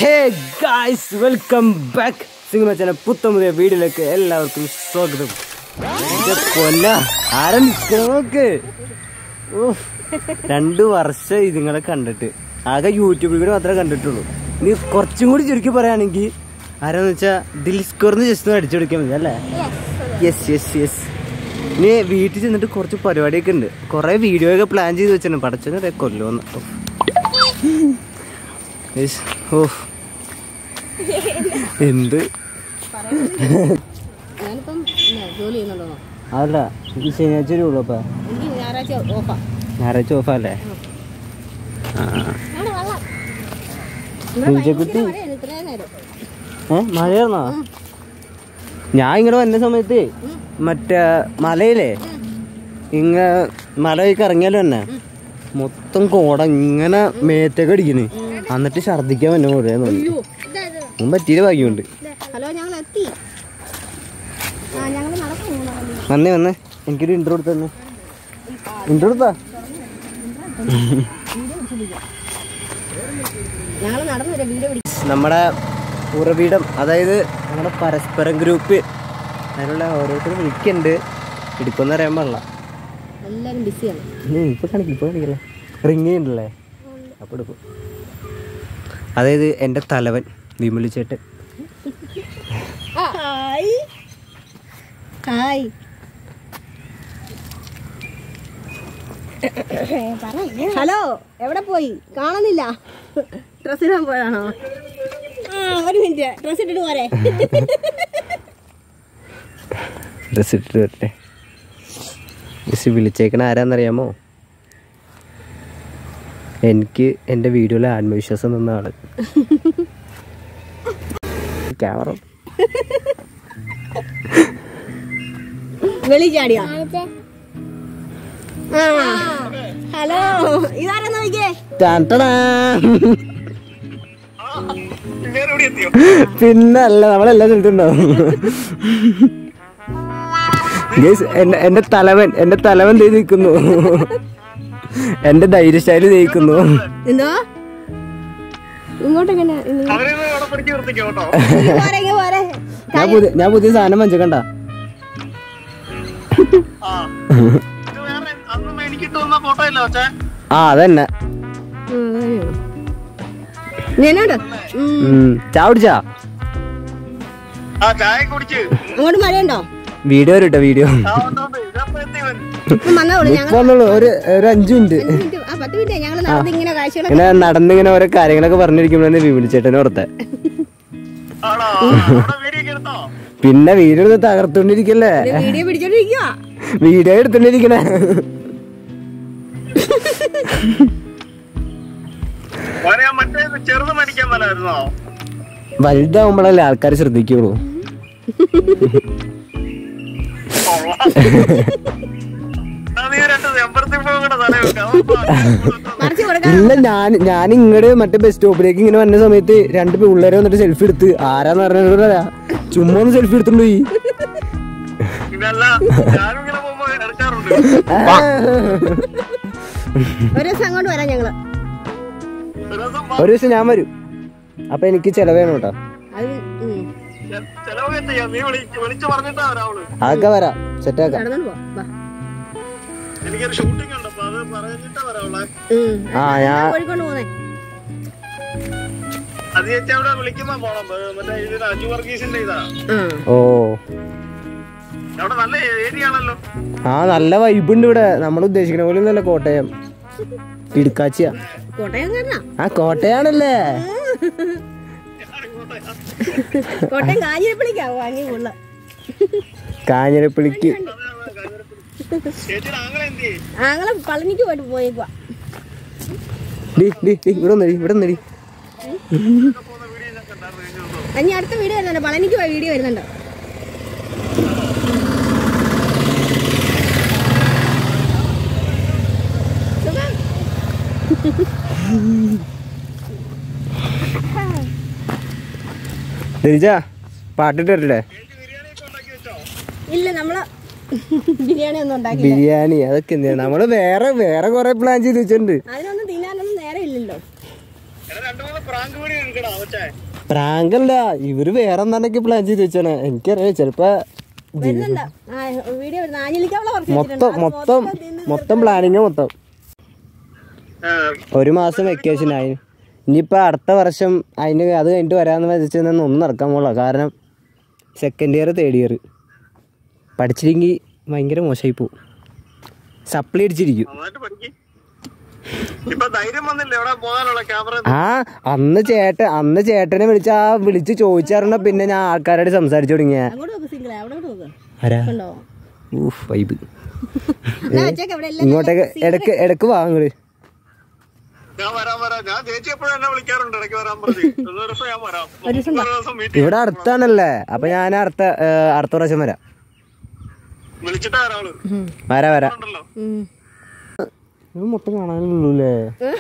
ഹേ guys welcome back സിംഗമച്ചനെ പുത്തമുതിയ വീഡിയോയിലേക്ക് എല്ലാവർക്കും സ്വാഗതം എന്റെ കൊല്ല ആരാ നിക്കണ നോക്ക് ഓ രണ്ടു വർഷം ഇതുങ്ങളെ കണ്ടിട്ട് ആകെ യൂട്യൂബിൽ കൂടെ മാത്രമേ കണ്ടിട്ടുള്ളൂ നീ കുറച്ചും കൂടി ചുരുക്കി പറയുകയാണെങ്കിൽ ആരാന്ന് വെച്ചാ ദിൽസ്കോർന്ന് ജസ്റ്റ് ഒന്ന് അടിച്ചു കൊടുക്കാൻ മതി അല്ലേ യെസ് യെസ് യെസ് ഇനി വീട്ടിൽ ചെന്നിട്ട് കുറച്ച് പരിപാടിയൊക്കെ ഉണ്ട് കുറെ വീഡിയോ ഒക്കെ പ്ലാൻ ചെയ്ത് വെച്ചിട്ടുണ്ട് പടച്ചൊന്നും കൊല്ലുമെന്ന് Yes. ഓ എന്ത് ഞാനിപ്പം ഇല്ല, ജോലി ചെയ്യുന്നുണ്ടോ അതല്ല ഈ ശനിയാഴ്ച ഒരു ഉള്ളപ്പാ എനിക്ക് ഞായറാഴ്ച ഓഫാ ഞായറാഴ്ച ഓഫല്ലേ അവിടെ വെള്ളം പൂജക്കുട്ടി മഴയാണ് ഇത്രയും നേരം ഏ മഴയായിരുന്നോ ഞാൻ ഇങ്ങോട്ട് വന്ന സമയത്ത് മറ്റേ മലയിലെ ഇങ്ങ മലയൊക്കെ ഇറങ്ങിയാലോ തന്നെ മൊത്തം കോട ഇങ്ങനെ മേത്തൊക്കെ അടിക്കണ് എന്നിട്ട് ഛർദിക്കാൻ വന്നെ കൂടെ ഒന്നും പറ്റിയില്ല ഭാഗ്യമുണ്ട് ഹലോ ഞങ്ങൾ എത്തി ആ ഞങ്ങൾ നടക്കുന്നു വന്നേ വന്നേ എനിക്കൊരു ഇൻട്രോ എടുത്ത് തന്നെ ഇൻട്രോ എടുത്താ ഞങ്ങൾ നടന്നു വരാം വീഡിയോ പിടിക്കും നമ്മുടെ ഉറവിടം അതായത് നമ്മുടെ പരസ്പരം ഗ്രൂപ്പ് അതിനുള്ള ഓരോരുത്തരും വിളിക്കുന്നുണ്ട് എടുക്കുമെന്ന് അറിയാൻ പാടില്ല എല്ലാവരും ബിസിയാണ് ഉം, ഇപ്പൊ കാണിക്കില്ല ഇപ്പൊ കാണിക്കില്ല റിങ് ചെയ്യണ്ടല്ലേ അപ്പൊ എടുക്കും അതായത് എൻ്റെ തലവൻ വിമലു ചേട്ടൻ ഹായ് ഹായ് ഹലോ എവിടെ പോയി കാണുന്നില്ല ഡ്രസ് ഇടാൻ പോയാണോ ആ ഒരു മിനിറ്റ് ഡ്രസ് ഇട്ടിട്ട് പോരെ ഡ്രസ് ഇട്ടിട്ട് വരട്ടെ ജസ്റ്റ് വിളിച്ചേക്കണ ആരാന്നറിയാമോ എനിക്ക് എൻ്റെ വീഡിയോയിൽ ആത്മവിശ്വാസം തന്ന ആള് ക്യാമറ വെളി ചാടിയാ ആ ഹലോ ഇതാരാ നോക്കിയേ പിന്നല്ല നമ്മളെല്ലാം സ്ഥലത്തുണ്ടാവും Guys, എന്റെ എന്റെ തലവൻ എന്റെ തലവൻ ദേ നിൽക്കുന്നു എന്റെ ധൈര്യശാലി ജയിക്കുന്നു എന്തോ ഇങ്ങോട്ട് എങ്ങനെ പോരെ ഇങ്ങ് പോരെ ഞാൻ പുതിയ ഞാൻ പുതിയ സാധനം മഞ്ചക്കണ്ട ആ അതന്നെ ഞാനോട് ഉം. ചാ കുടിച്ചാ അങ്ങോട്ട് മഴയുണ്ടോ വീഡിയോ വരട്ടെ വീഡിയോ ഇപ്പം വന്നോളൂ ഞങ്ങൾ ഇപ്പൊ വന്നോളൂ ഒരു ഒരു അഞ്ചു മിനിറ്റ് അഞ്ച് മിനിറ്റ് ആ പത്ത് മിനിറ്റ് ഞങ്ങൾ നടന്ന് ഇങ്ങനെ കാഴ്ചകളൊക്കെ ഇങ്ങനെ നടന്നിങ്ങനെ ഓരോ കാര്യങ്ങളൊക്കെ പറഞ്ഞിരിക്കുമ്പോഴാണ് വിമലിച്ചേട്ടനെ ഓർത്തെ പിന്നെ വീഡിയോ എടുത്ത് തകർത്തോണ്ടിരിക്കല്ലേ വീഡിയോ പിടിച്ചോണ്ടിരിക്കുക വീഡിയോ എടുത്തോണ്ടിരിക്കണേ ചെറുത് മേടിക്കാൻ മേലായിരുന്നോ വലുതാവുമ്പോഴല്ലേ ആൾക്കാർ ശ്രദ്ധിക്കുള്ളൂ നീ രണ്ട് എമ്പറത്തി പോകണ തല മറിച്ച് കൊടുക്കാം ഇല്ല ഞാൻ ഞാൻ ഇങ്ങട് മറ്റേ ബസ് സ്റ്റോപ്പിലേക്ക് ഇങ്ങനെ വന്ന സമയത്ത് രണ്ട് പിള്ളേരെ വന്നിട്ട് സെൽഫി എടുത്ത് ആരാന്ന് പറഞ്ഞാ ചുമ്മാ ഒന്ന് സെൽഫി എടുത്തോണ്ട് പോയി പിന്നല്ല ഞാനും ഇങ്ങനെ പോകുമ്പോ എടുക്കാറുണ്ട് ഒരു ദിവസം അങ്ങോട്ട് വരാം ഞങ്ങള് ഒരു ദിവസം ഒരു ദിവസം ഞാൻ വരും അപ്പൊ എനിക്ക് ചെലവേണം കേട്ടോ അത് ഉം. ചെ- ചെലവൊക്കെ ചെയ്യാം നീ വിളിച്ച് വിളിച്ചു പറഞ്ഞിട്ടാ വരാവള് അതൊക്കെ വരാം സെറ്റാക്കാം നടന്നോണ്ട് പോവാം വാ. എനിക്കൊരു ഷൂട്ടിംഗ് ഉണ്ട് അപ്പൊ അത് പറഞ്ഞിട്ടാ വരാവളെ ഉം. ആ ഞാൻ കോഴിക്കോട് പോന്നേ അത് ചേച്ചി അവിടെ വിളിക്കുമ്പോ പോണം ഏ, മറ്റേ ഇതിന് അജു വർഗീസിന്റെ ഇതാ ഓ അവിടെ നല്ല ഏരിയ ആണല്ലോ ആ നല്ല വൈബ് ഉണ്ട് ഇവിടെ നമ്മൾ ഉദ്ദേശിക്കുന്ന പോലെ ഒന്നല്ല കോട്ടയം ഇടുക്കാച്ചിയാ കോട്ടയം കാരണ ആ കോട്ടയാണല്ലേ കോട്ടയം കാഞ്ഞിരപ്പള്ളിക്കാ വാങ്ങി കൊള്ള കാഞ്ഞിരപ്പള്ളിക്ക് ചേച്ചിയുടെ ആങ്ങളെ എന്ത് ചെയ്യും ആങ്ങളെ പളനിക്ക് പോയിട്ട് പോയേക്കുവാ ഡി ഡി ഡി ഇവിടെ ഒന്നടി ഇവിടെ ഒന്നടി ഇനി അടുത്ത വീഡിയോ വരുന്നുണ്ട് പളനിക്ക് പോയ വീഡിയോ വരുന്നുണ്ട് സുഖം. ധരിച്ച പാട്ടിട്ട് വരട്ടെ ഇല്ല നമ്മള് ബിരിയാണി ഒന്നും ഉണ്ടാക്കില്ല ബിരിയാണി അതൊക്കെ എന്തിനാ നമ്മള് വേറെ വേറെ കൊറേ പ്ലാൻ ചെയ്ത് വെച്ചിട്ടുണ്ട് അതിനൊന്നും തിന്നാനൊന്നും നേരം ഇല്ലല്ലോ രണ്ടു മൂന്ന് പ്രാങ്ക് പ്രാങ്ക് വീഡിയോ എടുക്കടാ മറ്റേ പ്രാങ്കല്ല ഇവര് വേറെ എന്തൊക്കെ പ്ലാൻ ചെയ്ത് വെച്ചാണ് എനിക്കറിയാം ചെലപ്പോ വരുന്നുണ്ട് ആ വീഡിയോ വരുന്ന ആഞ്ഞിലിക്കാവള കുറച്ച് മൊത്തം മൊത്തം മൊത്തം പ്ലാനിങ് മൊത്തം ആ, ഒരു മാസം വെക്കേഷൻ ആയി ഇനിയിപ്പോൾ അടുത്ത വർഷം അതിന് അത് കഴിഞ്ഞിട്ട് വരാമെന്ന് വെച്ച് നിന്ന് ഒന്നും നടക്കാൻ പോകില്ല കാരണം സെക്കൻഡ് ഇയർ തേർഡ് ഇയർ പഠിച്ചില്ലെങ്കിൽ ഭയങ്കര മോശമായി പോവും സപ്ലി അടിച്ചിരിക്കും നന്നായിട്ട് പഠിക്ക് ഇപ്പൊ ധൈര്യം വന്നില്ല എവിടെ പോകാനുള്ള ക്യാമറ ആ അന്ന് ചേട്ടൻ അന്ന് ചേട്ടനെ വിളിച്ച ആ വിളിച്ച് ചോദിച്ചറിഞ്ഞ പിന്നെ ഞാൻ ആൾക്കാരോട് സംസാരിച്ചു തുടങ്ങിയ അങ്ങോട്ട് നോക്ക് സിംഗിളെ അവിടെ നോക്ക് ആരാ കണ്ടോ ഊഫ് വൈബ് എന്നാ വെച്ചേക്ക് അവിടെ എല്ലാം ഇങ്ങോട്ടേക്ക് ഇടക്ക് ഇടക്ക് വാങ്ങട് ഞാൻ വരാൻ വരാം ഞാൻ ചേച്ചി എപ്പോഴും എന്നെ വിളിക്കാറുണ്ട് ഇടയ്ക്ക് വരാൻ പറഞ്ഞു ഒരു ദിവസം ഞാൻ വരാം ഒരു ദിവസം വീട്ടിൽ ഇവിടെ അടുത്താണല്ലേ അപ്പൊ ഞാൻ അടുത്ത ഏ, അടുത്ത പ്രാവശ്യം വരാം വിളിച്ചിട്ടാ ഒരാള് വരാ വരാ ഉണ്ടല്ലോ ഉം. ഇത് മൊത്തം കാണാനുള്ളൂ അല്ലേ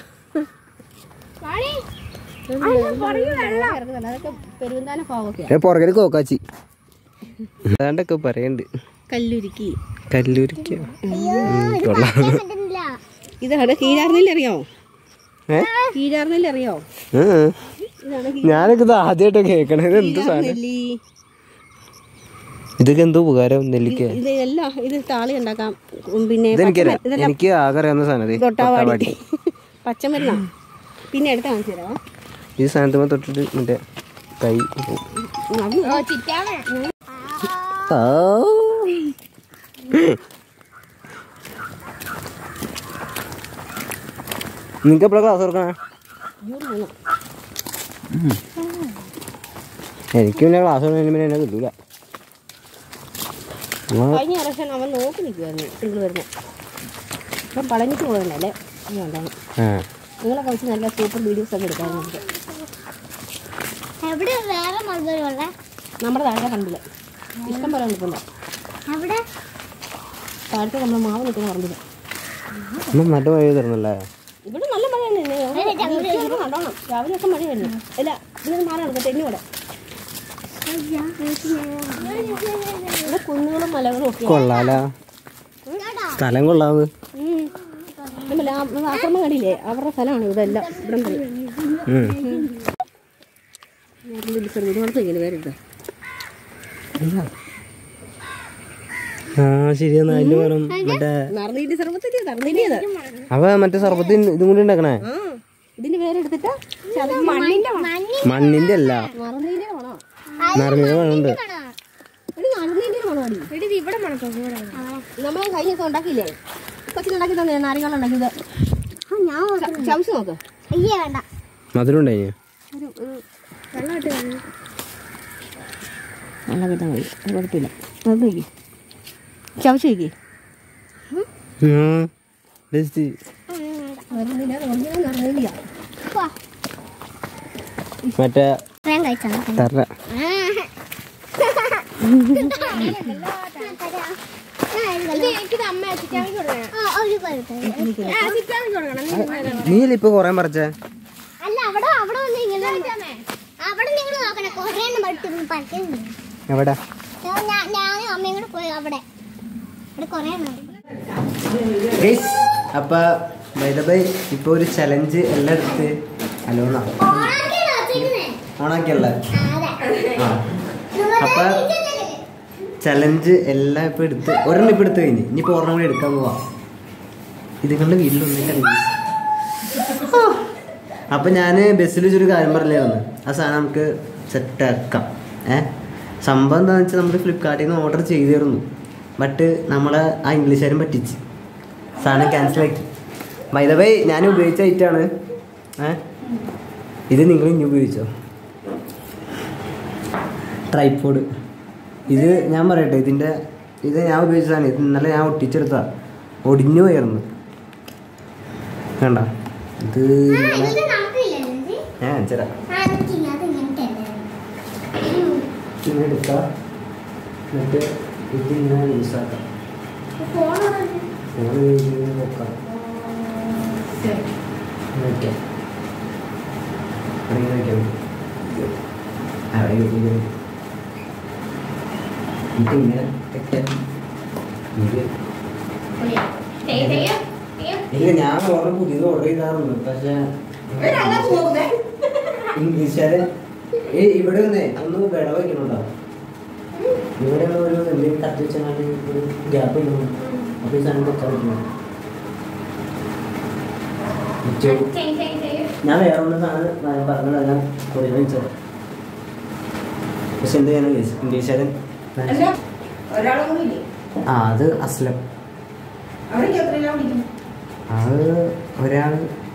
ഇറങ്ങുന്നുണ്ട്. അതൊക്കെ പെരുവന്താനം ഭാഗമൊക്കെയാ ഏ, പുറകില് കോക്കാച്ചി അതാണ്ടൊക്കെ പറയണ്ട് കല്ലുരുക്കി കല്ലൂരിക്ക് കൊള്ളാം ഇതാണ് കീഴാർനെല്ലി അറിയാമോ ഏ കീഴാർനെല്ലി അറിയാമോ ഏ. ഇതാണ് ഞാനൊക്കെ ഇത് ആദ്യമായിട്ട് കേൾക്കണത് ഇത് എന്ത് സാധനം നെല്ലി ഇതൊക്കെ എന്തോ ഉപകാരം നെല്ലിക്ക ഇത് എല്ലാം ഇത് താളി ഉണ്ടാക്കാം ഉം, പിന്നെ ഇതെനിക്കറിയാം പച്ചമ- എനിക്ക് ആകെ അറിയാവുന്ന സാധനം ഇത്. തൊട്ടാവാടി പച്ചമരുന്നാ പിന്നെ എടുത്ത് കാണിച്ചു തരാം ഈ സാധനത്തുമ്പോ തൊട്ടിട്ട് മറ്റേ കൈ പോവും. ആ. നിനക്ക് എപ്പോഴാ ക്ലാസ് തുറക്കണേ എനിക്ക് പിന്നെ ക്ലാസ് തുടങ്ങി പിന്നെ എന്നെ കിട്ടൂല ആ, കഴിഞ്ഞ പ്രാവശ്യം അവൻ നോക്കി നിൽക്കുമായിരുന്നു സിംഗിൾ വരുന്നത് അപ്പം പളനിക്ക് പോയതല്ലേ അതുകൊണ്ടാണ് ആ. നിങ്ങളെ കുറച്ച് നല്ല സൂപ്പർ വീഡിയോസ് ഒക്കെ എടുക്കാൻ നമുക്ക് എവിടെ വേറെ മത്സരമുള്ള നമ്മുടെ താഴെ കണ്ടില്ല ഇഷ്ടം പോലെ നിൽക്കണ്ട എവിടെ താഴത്തെ നമ്മൾ മാവ് നിൽക്കുന്ന പറഞ്ഞില്ല ഇന്ന് നല്ല മഴ തരുന്നല്ലേ ഇവിടെ നല്ല മഴ തന്നെ കണ്ടോണം രാവിലെ ഒക്കെ മഴ വരുന്നു അല്ല ഇതിന് മാറി നടക്കട്ടെ തെന്നി ഇവിടെ ഇവിടെ കുന്നുകളും മലകളും ഒക്കെ കൊള്ളാല സ്ഥലം കൊള്ളാവ് ആക്രമം കണ്ടില്ലേ അവരുടെ സ്ഥലമാണ് ഇവിടെ എല്ലാം ഇവിടെ വരെ. ഉം. ഞാൻ ഇതിൽ ചെറുത് ഇതുപോലത്തെ ഇങ്ങനെ പേരുണ്ട് ആ ശരിയാ അതിന്റെ പകരം മറ്റേ നറുനീട്ടി സർവത്തിൻ്റെ നറുനീട്ടിയത് അവ മറ്റേ സർബത്തിന് ഇതും കൂടി ഉണ്ടാക്കണേ ആ ഇതിന്റെ പേരെടുത്തിട്ട് മണ്ണിന്റെ മണ്ണിന്റെ അല്ല നറുനീന്റെ മണോ നിറഞ്ഞ മണമുണ്ട് ഒരു നറുനീന്റെ മണോ അടി ഇവിടെ മണക്കോ ഇവിടെ നമ്മൾ കഴിഞ്ഞ ദിവസം ഉണ്ടാക്കിയില്ലേ കൊച്ചിനുണ്ടാക്കി തന്നെ നാരങ്ങൾ ഉണ്ടാക്കിയത് ഞാൻ ചവച്ച് നോക്ക് അയ്യേ വേണ്ട മധുരം ഉണ്ടായി ഒരു ഒരു വെള്ളമായിട്ട് വേണം വെള്ളം കിട്ടാൻ മതി അത് കുഴപ്പമില്ല അത് നോക്കി ചവച്ച് നോക്കി മറ്റേ ഞാൻ കഴിച്ചാണ് തറ നീല ഇപ്പൊ കൊറേ പറിച്ചേ അല്ല അവിടെ അവിടെ വന്ന് ഇങ്ങനെ അവിടെ നിങ്ങൾ നോക്കണേ കൊറേ പഠിക്കുന്നു എവിടെ ഞാനും അമ്മയും കൂടെ പോയി അവിടെ അവിടെ കൊറേ അപ്പൊ ബൈ ഇപ്പൊ ഒരു ചലഞ്ച് എല്ലാം എടുത്ത് അലോണ ഓണാക്കിയല്ല ആ അപ്പൊ ചലഞ്ച് എല്ലാം ഇപ്പൊ എടുത്ത് ഒരെണ്ണം ഇപ്പൊ എടുത്ത് കഴിഞ്ഞ് ഇനിയിപ്പോ ഒരെണ്ണം കൂടി എടുക്കാൻ പോവാ ഇതുങ്ങളുടെ വീട്ടിലൊന്നിട്ട് അപ്പൊ ഞാന് ബസ്സിൽ വെച്ചൊരു കാര്യം പറഞ്ഞായിരുന്നു ആ സാധനം നമുക്ക് സെറ്റ് ആക്കാം ഏ സംഭവം എന്താണെന്ന് വെച്ചാൽ നമ്മൾ ഫ്ലിപ്കാർട്ടിൽ നിന്ന് ഓർഡർ ചെയ്തിരുന്നു ബട്ട് നമ്മളെ ആ ഇംഗ്ലീഷുകാരും പറ്റിച്ച് സാധനം ക്യാൻസൽ ആക്കി ബൈ ദ ബൈ ഞാൻ ഉപയോഗിച്ച ഐറ്റാണ് ഏ ഇത് നിങ്ങൾ ഇനി ഉപയോഗിച്ചോ ട്രൈപ്പോഡ് ഇത് ഞാൻ പറയട്ടെ ഇതിൻ്റെ ഇത് ഞാൻ ഉപയോഗിച്ചതാണ് ഇത് ഇന്നലെ ഞാൻ ഒട്ടിച്ചെടുത്താ ഒടിഞ്ഞു പോയിരുന്നു വേണ്ട ഇത് ഇങ്ങനെ ഞാൻ കാണിച്ചുതരാം ഇങ്ങനെ എടുക്കാം എന്നിട്ട് ഇതിങ്ങനെ യൂസാക്കാം ഫോൺ ഇങ്ങനെ വെക്കാം വെക്കാം അവിടെ ഇങ്ങനെ വെക്കാം അവിടെ ഇങ്ങനെ ഇത് ഇങ്ങനെ വെക്കാം ഇത് ഇല്ല ഞാൻ ഓർഡർ പുതിയത് ഓർഡർ ചെയ്താറുണ്ട് പക്ഷേ ഇംഗ്ലീഷുകാരൻ ഏ ഇവിടെ ഒന്ന് ഒന്ന് വിട വയ്ക്കണുണ്ടോ ഇവിടെ ഒരു എന്തെങ്കിലും കത്തി വെച്ചാൽ ഒരു ഗ്യാപ്പ് ഇടുന്നു അപ്പോൾ ഈ സാധനം വെച്ചാൽ പറ്റുമോ ഉച്ചയ്ക്ക് ഞാൻ വേറെ ഒന്ന് സാധനം പറഞ്ഞതെല്ലാം കുറേ വെച്ചത് പക്ഷെ എന്ത് ചെയ്യാനാണ് ഇംഗ്ലീഷുകാരൻ അല്ല ഒരാളും കൂടി ഇല്ലേ ആ അത് അസ്ലം അവിടെ എത്രയെല്ലാം വിളിക്കും അത് ഒരാൾ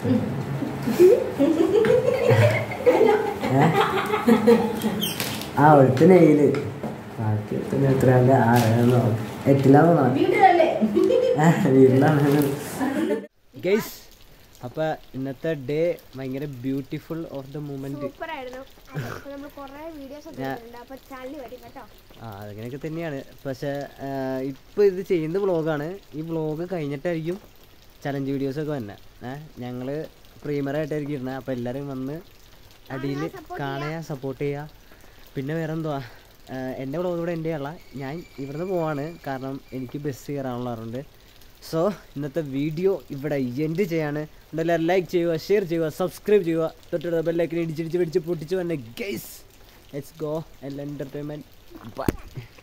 ആ ഒരുത്ത നെയ്യില് ബാക്കി ഒരുത്തന് എത്രയാണ്ട് ആറാണെന്നോ എട്ടിലാണോ വീട്ടിലല്ലേ വീട്ടിലാണ് ഗൈസ് അപ്പൊ ഇന്നത്തെ ഡേ ഭയങ്കര ബ്യൂട്ടിഫുൾ ഓഫ് ദ മൂമെന്റ് സൂപ്പറായിരുന്നു നമ്മൾ കുറേ വീഡിയോസ് ഒക്കെ ഞാൻ- ഇട്ടിട്ടുണ്ട് അപ്പൊ ചാനൽ വരും കേട്ടോ ആ അങ്ങനെയൊക്കെ തന്നെയാണ് പക്ഷെ ഇപ്പൊ ഇത് ചെയ്യുന്ന വ്ളോഗാണ് ഈ വ്ളോഗ് കഴിഞ്ഞിട്ടായിരിക്കും ചലഞ്ച് വീഡിയോസ് ഒക്കെ വന്നെ ഏഹ് ഞങ്ങള് പ്രീമിയറായിട്ടായിരിക്കും ഇരുന്നത് അപ്പൊ എല്ലാരും വന്ന് അടിയിൽ കാണുക സപ്പോർട്ട് ചെയ്യുക പിന്നെ വേറെ എന്തുവാ എൻ്റെ വ്ളോഗ് ഇവിടെ എൻ്റെ അല്ല ഞാൻ ഇവിടുന്ന് പോവാണ് കാരണം എനിക്ക് ബസ് കയറാനുള്ളതുകൊണ്ട് സോ ഇന്നത്തെ വീഡിയോ ഇവിടെ എൻഡ് ചെയ്യാണ് എന്തായാലും ലൈക്ക് ചെയ്യുക ഷെയർ ചെയ്യുക സബ്സ്ക്രൈബ് ചെയ്യുക തൊട്ടുള്ള ബെല്ലൈക്കിനെ ഇടിച്ചിടിച്ച് പിടിച്ച് പൊട്ടിച്ച് വന്നെ guys let's go L entertainment by